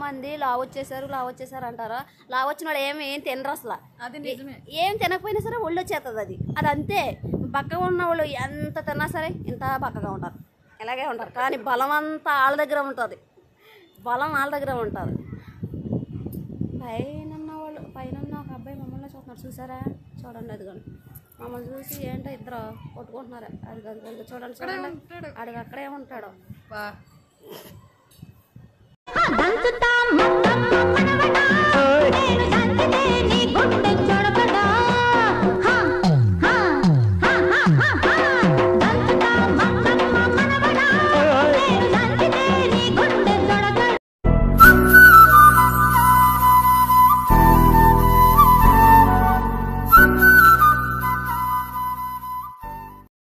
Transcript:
మంది లావు వచ్చేసారు లావు వచ్చేసారు అంటారు లావు వచ్చిన వాళ్ళు ఏమి ఏం తినరు అసలు అది నిజమే ఏం తినకపోయినా సరే ఒళ్ళు వచ్చేస్తుంది అది అది అంతే బక్కగా ఉన్న వాళ్ళు ఎంత తిన్నా సరే ఇంత బక్కగా ఉంటారు ఇలాగే ఉంటారు కానీ బలం అంతా వాళ్ళ దగ్గర ఉంటుంది బలం వాళ్ళ దగ్గర ఉంటుంది పైన ఉన్న వాళ్ళు పైన ఉన్న ఒక అబ్బాయి మమ్మల్ని చూస్తున్నారు చూసారా చూడండి అది కానీ మమ్మల్ని చూసి ఏంటో ఇద్దరు కొట్టుకుంటున్నారు అది కాదు అది కాదు. చూడండి చూడండి ఉంటాడు. ఆడికి అక్కడే ఉంటాడు బా దంచుతా మొత్తం మనవడా